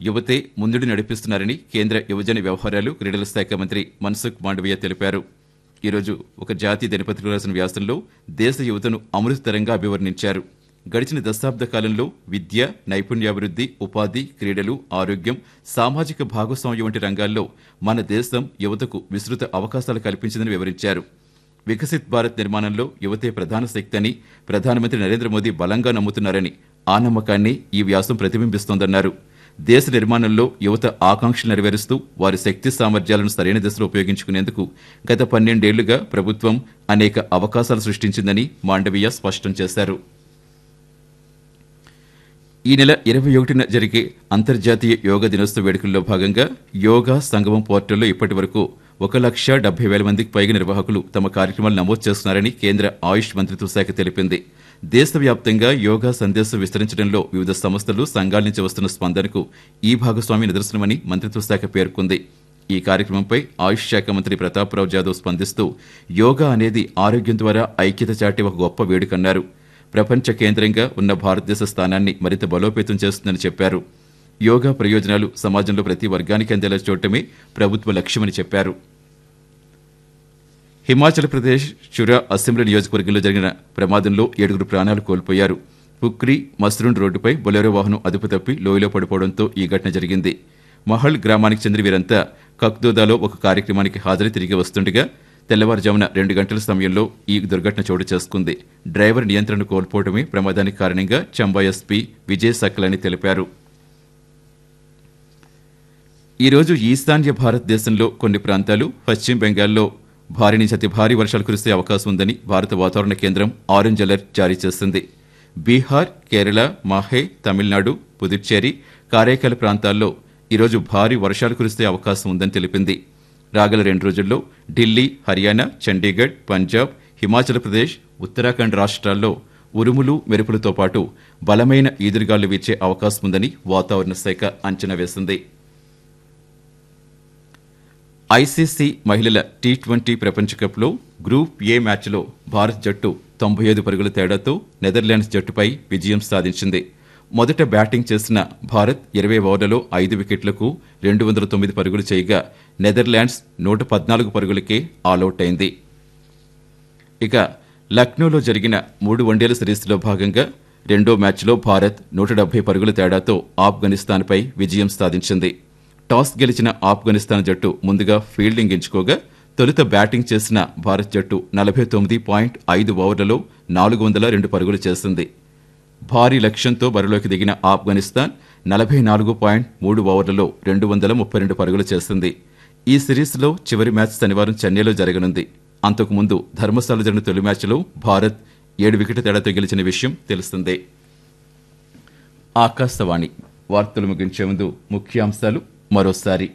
యువతే ముందుడు నడిపిస్తున్నారని కేంద్ర యువజన వ్యవహారాలు క్రీడల శాఖ మంత్రి మన్సుఖ్ మాండవీయ తెలిపారు ఈరోజు ఒక జాతీయ దినపత్రిక రాసిన వ్యాసంలో దేశ యువతను అమృతతరంగా అభివర్ణించారు గడిచిన దశాబ్ద కాలంలో విద్య నైపుణ్యాభివృద్ధి ఉపాధి క్రీడలు ఆరోగ్యం సామాజిక భాగస్వామ్యం వంటి రంగాల్లో మన దేశం యువతకు విస్తృత అవకాశాలు కల్పించిందని వివరించారు వికసిత్ భారత్ నిర్మాణంలో యువతే ప్రధాన శక్తి అని ప్రధానమంత్రి నరేంద్ర మోదీ బలంగా నమ్ముతున్నారని ఆ నమ్మకాన్ని ఈ వ్యాసం ప్రతిబింబిస్తోందన్నారు దేశ నిర్మాణంలో యువత ఆకాంక్షలు నెరవేరుస్తూ వారి శక్తి సామర్థ్యాలను సరైన దిశలో ఉపయోగించుకునేందుకు గత పన్నెండేళ్లుగా ప్రభుత్వం అనేక అవకాశాలు సృష్టించిందని మాండవీయ స్పష్టం చేశారు ఈ నెల ఇరవై ఒకటిన జరిగే అంతర్జాతీయ యోగా దినోత్సవ వేడుకల్లో భాగంగా యోగా సంగమం పోర్టల్లో ఇప్పటి వరకు ఒక లక్ష డెబ్బై వేల మందికి పైగా నిర్వాహకులు తమ కార్యక్రమాలు నమోదు చేస్తున్నారని కేంద్ర ఆయుష్ మంత్రిత్వ శాఖ తెలిపింది దేశవ్యాప్తంగా యోగా సందేశం విస్తరించడంలో వివిధ సంస్థలు సంఘాల నుంచి వస్తున్న స్పందనకు ఈ భాగస్వామి నిదర్శనమని మంత్రిత్వ శాఖ పేర్కొంది ఈ కార్యక్రమంపై ఆయుష్ శాఖ మంత్రి ప్రతాప్రావు జాదవ్ స్పందిస్తూ యోగా అనేది ఆరోగ్యం ద్వారా ఐక్యత చాటే ఒక గొప్ప వేడుకన్నారు ప్రపంచ కేంద్రంగా ఉన్న భారతదేశ స్థానాన్ని మరింత బలోపేతం చేస్తుందని చెప్పారు యోగా ప్రయోజనాలు సమాజంలో ప్రతి వర్గానికి అందేలా చూడటమే ప్రభుత్వ లక్ష్యమని చెప్పారు హిమాచల్ ప్రదేశ్ చురా అసెంబ్లీ నియోజకవర్గంలో జరిగిన ప్రమాదంలో ఏడుగురు ప్రాణాలు కోల్పోయారు పుక్రి మస్రూన్ రోడ్డుపై బొలెరో వాహనం అదుపు తప్పి లోయలో పడిపోవడంతో ఈ ఘటన జరిగింది మహల్ గ్రామానికి చెందిన వీరంతా కక్దోదాలో ఒక కార్యక్రమానికి హాజరై తిరిగి వస్తుండగా తెల్లవారుజామున రెండు గంటల సమయంలో ఈ దుర్ఘటన చోటు చేసుకుంది డ్రైవర్ నియంత్రణ కోల్పోవడమే ప్రమాదానికి కారణంగా చంబా ఎస్పీ విజయ్ సకల్ అని తెలిపారు ఈరోజు ఈశాన్య భారతదేశంలో కొన్ని ప్రాంతాలు పశ్చిమ బెంగాల్లో భారీ నుంచి అతి భారీ వర్షాలు కురిసే అవకాశం ఉందని భారత వాతావరణ కేంద్రం ఆరెంజ్ అలర్ట్ జారీ చేసింది బీహార్ కేరళ మాహే తమిళనాడు పుదుచ్చేరి కారైకాల ప్రాంతాల్లో ఈరోజు భారీ వర్షాలు కురిసే అవకాశం ఉందని తెలిపింది రాగల రెండు రోజుల్లో ఢిల్లీ హర్యానా చండీగఢ్ పంజాబ్ హిమాచల్ ప్రదేశ్ ఉత్తరాఖండ్ రాష్ట్రాల్లో ఉరుములు మెరుపులతో పాటు బలమైన ఈదురుగాలు వీచే అవకాశం ఉందని వాతావరణ శాఖ అంచనా వేసింది ఐసీసీ మహిళల టీ ట్వంటీ ప్రపంచ కప్లో గ్రూప్ ఏ మ్యాచ్లో భారత్ జట్టు తొంభై ఐదు పరుగుల తేడాతో నెదర్లాండ్స్ జట్టుపై విజయం సాధించింది మొదట బ్యాటింగ్ చేసిన భారత్ ఇరవై ఓవర్లలో ఐదు వికెట్లకు రెండు వందల తొమ్మిది పరుగులు చేయగా నెదర్లాండ్స్ నూట పద్నాలుగు పరుగులకే ఆలౌట్ అయింది ఇక లక్నోలో జరిగిన మూడు వన్డేల సిరీస్లో భాగంగా రెండో మ్యాచ్లో భారత్ నూట డెబ్బై పరుగుల తేడాతో ఆఫ్ఘనిస్తాన్పై విజయం సాధించింది టాస్ గెలిచిన ఆఫ్ఘనిస్తాన్ జట్టు ముందుగా ఫీల్డింగ్ ఎంచుకోగా తొలుత బ్యాటింగ్ చేసిన భారత్ జట్టు నలభై తొమ్మిది పాయింట్ ఐదు ఓవర్లలో నాలుగు వందల రెండు పరుగులు చేసింది భారీ లక్ష్యంతో బరిలోకి దిగిన ఆఫ్ఘనిస్తాన్ నలభై నాలుగు పాయింట్ మూడు ఓవర్లలో రెండు వందల ముప్పై రెండు పరుగులు చేసింది ఈ సిరీస్లో చివరి మ్యాచ్ శనివారం చెన్నైలో జరగనుంది అంతకుముందు ధర్మశాల జరిగిన తొలి మ్యాచ్లో భారత్ ఏడు వికెట్ తేడాతో గెలిచిన విషయం తెలిసిందే ఆకాశవాణి వార్తలు ముగించే ముందు ముఖ్యాంశాలు మరోసారి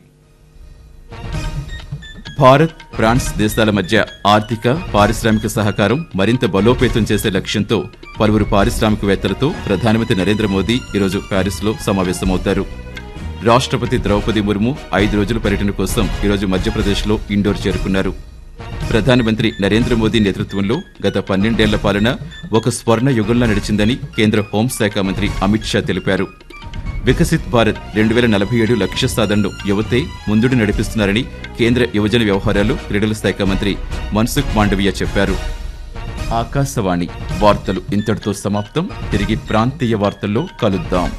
భారత్ ఫ్రాన్స్ దేశాల మధ్య ఆర్థిక పారిశ్రామిక సహకారం మరింత బలోపేతం చేసే లక్ష్యంతో పలువురు పారిశ్రామికవేత్తలతో ప్రధానమంత్రి నరేంద్ర మోదీ ఈరోజు ప్యారిస్లో సమావేశమవుతారు రాష్ట్రపతి ద్రౌపది ముర్ము ఐదు రోజుల పర్యటన కోసం ఈరోజు మధ్యప్రదేశ్లో ఇండోర్ చేరుకున్నారు ప్రధానమంత్రి నరేంద్ర మోదీ నేతృత్వంలో గత పన్నెండేళ్ల పాలన ఒక స్వర్ణ యుగంలా నడిచిందని కేంద్ర హోంశాఖ మంత్రి అమిత్ షా తెలిపారు వికసిత్ భారత్ రెండు వేల నలభై ఏడు లక్ష్య సాధనను యువతే ముందుడు నడిపిస్తున్నారని కేంద్ర యువజన వ్యవహారాలు క్రీడల శాఖ మంత్రి మన్సుఖ్ మాండవీయ చెప్పారు ఆకాశవాణి వార్తలు ఇంతటితో సమాప్తం తిరిగి ప్రాంతీయ వార్తల్లో కలుద్దాం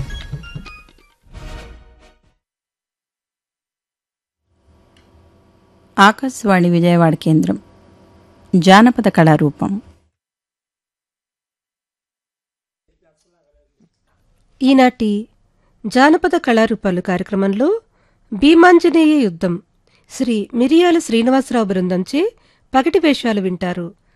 ఆకాశవాణి విజయవాడ కేంద్రం జానపద కళారూపం ఈనాటి జానపద కళారూపాలు కార్యక్రమంలో భీమాంజనేయ యుద్ధం శ్రీ మిరియాల శ్రీనివాసరావు బృందంచే పగటి వేషాలు వింటారు